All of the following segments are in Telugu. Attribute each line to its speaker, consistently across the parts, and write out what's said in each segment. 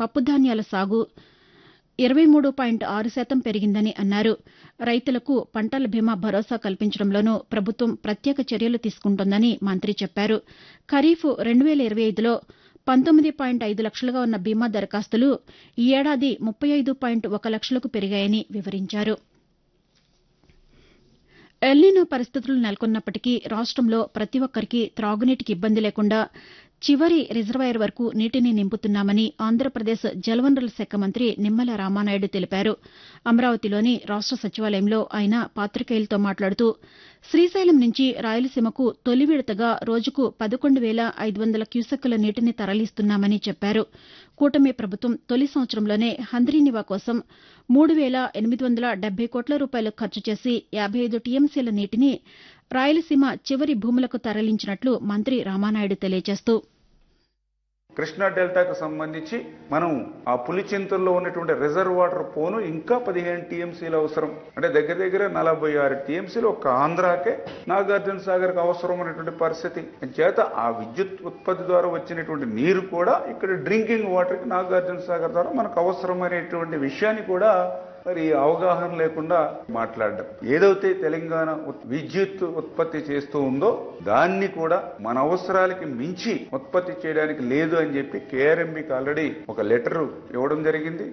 Speaker 1: పప్పుధాన్యాల సాగు ఇరవై మూడు పాయింట్ ఆరు శాతం పెరిగిందని అన్నారు రైతులకు పంటల బీమా భరోసా కల్పించడంలోనూ ప్రభుత్వం ప్రత్యేక చర్యలు తీసుకుంటోందని మంత్రి చెప్పారు ఖరీఫ్ రెండు వేల ఇరవై ఐదులో పంతొమ్మిది పాయింట్ ఐదు లక్షలుగా ఉన్న బీమా దరఖాస్తులు ఈ ఏడాది ముప్పై ఐదు పాయింట్ ఒక లక్షలకు పెరిగాయని వివరించారు ఎల్నినో పరిస్థితులు నెలకొన్నప్పటికీ రాష్టంలో ప్రతి ఒక్కరికి త్రాగునీటికి ఇబ్బంది లేకుండా చివరి రిజర్వాయర్ వరకు నీటిని నింపుతున్నామని ఆంధ్రప్రదేశ్ జలవనరుల శాఖ మంత్రి నిమ్మల రామానాయుడు తెలిపారు అమరావతిలోని రాష్ట సచివాలయంలో ఆయన పాతికేయులతో మాట్లాడుతూ శ్రీశైలం నుంచి రాయలసీమకు తొలి విడతగా రోజుకు పదకొండు వేల ఐదు వందల క్యూసెక్కుల నీటిని తరలిస్తున్నామని చెప్పారు కూటమి ప్రభుత్వం తొలి సంవత్సరంలోనే హంద్రీనివా కోసం మూడు వేల ఎనిమిది వందల డెబ్బై కోట్ల రూపాయలు ఖర్చు చేసి యాబై ఐదు టీఎంసీల నీటిని రాయలసీమ చివరి భూములకు తరలించినట్లు మంత్రి రామానాయుడు తెలియజేస్తూ
Speaker 2: కృష్ణా డెల్టాకు సంబంధించి మనం ఆ పులిచింతల్లో ఉన్నటువంటి రిజర్వ్ వాటర్ పోను ఇంకా పదిహేను టీఎంసీలు అవసరం అంటే దగ్గర దగ్గర నలభై ఆరు టీఎంసీలు ఒక ఆంధ్రాకే నాగార్జున సాగర్కి అవసరం అనేటువంటి పరిస్థితి చేత ఆ విద్యుత్ ఉత్పత్తి ద్వారా వచ్చినటువంటి నీరు కూడా ఇక్కడ డ్రింకింగ్ వాటర్కి నాగార్జున సాగర్ ద్వారా మనకు అవసరమైనటువంటి విషయాన్ని కూడా మరి అవగాహన లేకుండా మాట్లాడడం ఏదైతే తెలంగాణ ఉత్- విద్యుత్ ఉత్పత్తి చేస్తూ ఉందో దాన్ని కూడా మన అవసరాలకి మించి ఉత్పత్తి చేయడానికి లేదు అని చెప్పి కేఆర్ఎంబికి ఆల్రెడీ ఒక లెటర్ ఇవ్వడం జరిగింది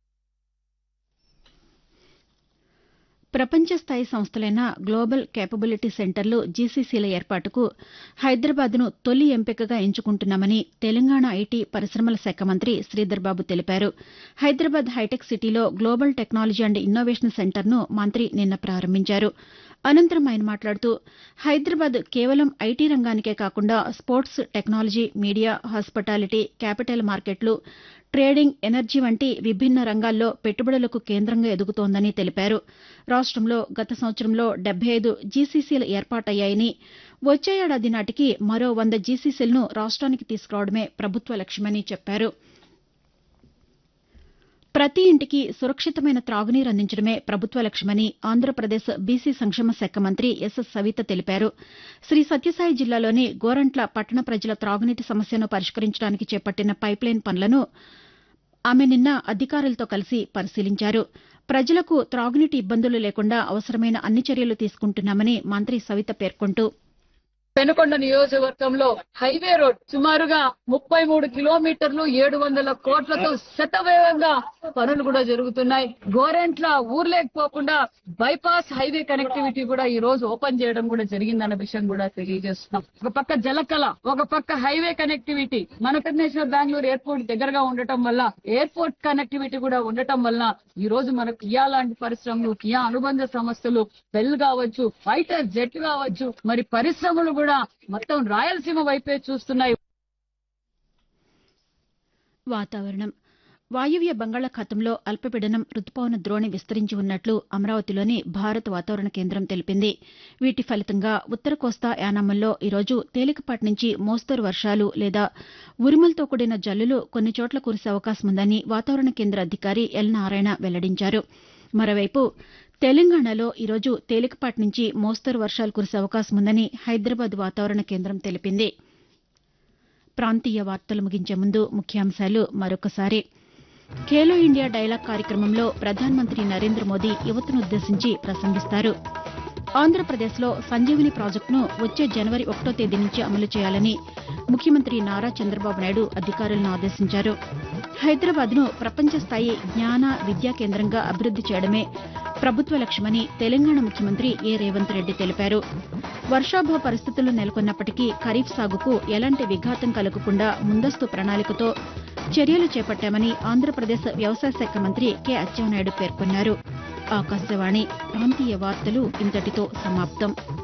Speaker 1: ప్రపంచ స్థాయి సంస్థలైన గ్లోబల్ కేపబిలిటీ సెంటర్లు జీసీసీల ఏర్పాటుకు హైదరాబాద్ను తొలి ఎంపికగా ఎంచుకుంటున్నామని తెలంగాణ ఐటీ పరిశ్రమల శాఖ మంత్రి శ్రీధర్బాబు తెలిపారు హైదరాబాద్ హైటెక్ సిటీలో గ్లోబల్ టెక్నాలజీ అండ్ ఇన్నోవేషన్ సెంటర్ను మంత్రి నిన్న ప్రారంభించారు అనంతరం ఆయన మాట్లాడుతూ హైదరాబాద్ కేవలం ఐటీ రంగానికే కాకుండా sports technology media hospitality capital మార్కెట్లు ట్రేడింగ్ ఎనర్జీ వంటి విభిన్న రంగాల్లో పెట్టుబడులకు కేంద్రంగా ఎదుగుతోందని తెలిపారు రాష్టంలో గత సంవత్సరంలో డెబ్బై ఐదు జీసీసీలు ఏర్పాటయ్యాయని వచ్చే ఏడాది నాటికి మరో వంద జీసీసీలను రాష్ట్రానికి తీసుకురావడమే ప్రభుత్వ లక్ష్యమని చెప్పారు ప్రతి ఇంటికి సురక్షితమైన త్రాగునీరు అందించడమే ప్రభుత్వ లక్ష్యమని ఆంధ్రప్రదేశ్ బీసీ సంక్షేమ శాఖ మంత్రి ఎస్ఎస్ సవిత తెలిపారు శ్రీ సత్యసాయి జిల్లాలోని గోరంట్ల పట్టణ ప్రజల త్రాగునీటి సమస్యను పరిష్కరించడానికి చేపట్టిన పైప్లైన్ పనులను ఆమె నిన్న అధికారులతో కలిసి పరిశీలించారు ప్రజలకు త్రాగునీటి ఇబ్బందులు లేకుండా అవసరమైన అన్ని చర్యలు తీసుకుంటున్నామని మంత్రి సవిత పేర్కొంటూ
Speaker 3: పెనుకొండ నియోజకవర్గంలో హైవే రోడ్ సుమారుగా ముప్పై మూడు కిలోమీటర్లు ఏడు వందల కోట్లతో శతవేగంగా పనులు కూడా జరుగుతున్నాయి గోరెంట్ల ఊర్లేకపోకుండా బైపాస్ హైవే కనెక్టివిటీ కూడా ఈ రోజు ఓపెన్ చేయడం కూడా జరిగిందన్న విషయం కూడా తెలియజేస్తున్నాం ఒక పక్క జలకళ ఒక పక్క హైవే కనెక్టివిటీ మన ఇంటర్నేషనల్ బెంగళూరు ఎయిర్పోర్ట్ దగ్గరగా ఉండటం వల్ల ఎయిర్పోర్ట్ కనెక్టివిటీ కూడా ఉండటం వల్ల ఈ రోజు మన కియా లాంటి పరిశ్రమలు కియా అనుబంధ సంస్థలు బెల్ కావచ్చు ఫైటర్ జెట్ కావచ్చు మరి పరిశ్రమలు కూడా మొత్తం రాయలసీమ వైపే చూస్తున్నాయి
Speaker 1: వాతావరణం వాయువ్య బంగాళాఖాతంలో అల్పపీడనం రుతుపవన ద్రోణి విస్తరించి ఉన్నట్లు అమరావతిలోని భారత వాతావరణ కేంద్రం తెలిపింది వీటి ఫలితంగా ఉత్తర కోస్తా యానాముల్లో ఈరోజు తేలికపాటి నుంచి మోస్తరు వర్షాలు లేదా ఉరుములతో కూడిన జల్లులు కొన్ని చోట్ల కురిసే అవకాశం ఉందని వాతావరణ కేంద్ర అధికారి ఎల్ నారాయణ వెల్లడించారు మరోవైపు తెలంగాణలో ఈరోజు తేలికపాటి నుంచి మోస్తరు వర్షాలు కురిసే అవకాశం ఉందని హైదరాబాద్ వాతావరణ కేంద్రం తెలిపింది ప్రాంతీయ వార్తలు ముగించే ముందు ముఖ్యాంశాలు మరొకసారి ఖేలో ఇండియా డైలాగ్ కార్యక్రమంలో ప్రధానమంత్రి నరేంద్ర మోదీ యువతనుద్దేశించి ప్రసంగిస్తారు ఆంధ్రప్రదేశ్లో సంజీవిని ప్రాజెక్టును వచ్చే జనవరి ఒకటో తేదీ నుంచి అమలు చేయాలని ముఖ్యమంత్రి నారా చంద్రబాబు నాయుడు అధికారులను ఆదేశించారు హైదరాబాద్ను ప్రపంచ స్థాయి జ్ఞాన విద్యా కేంద్రంగా అభివృద్ది చేయడమే ప్రభుత్వ లక్ష్యమని తెలంగాణ ముఖ్యమంత్రి ఏ రేవంత్ రెడ్డి తెలిపారు వర్షాభావ పరిస్థితులు నెలకొన్నప్పటికీ ఖరీఫ్ సాగుకు ఎలాంటి విఘాతం కలగకుండా ముందస్తు ప్రణాళికతో చర్యలు చేపట్టామని ఆంధ్రప్రదేశ్ వ్యవసాయ శాఖ మంత్రి కె అచ్చెన్నాయుడు పేర్కొన్నారు ఆకాశవాణి ప్రాంతీయ వార్తలు ఇంతటితో సమాప్తం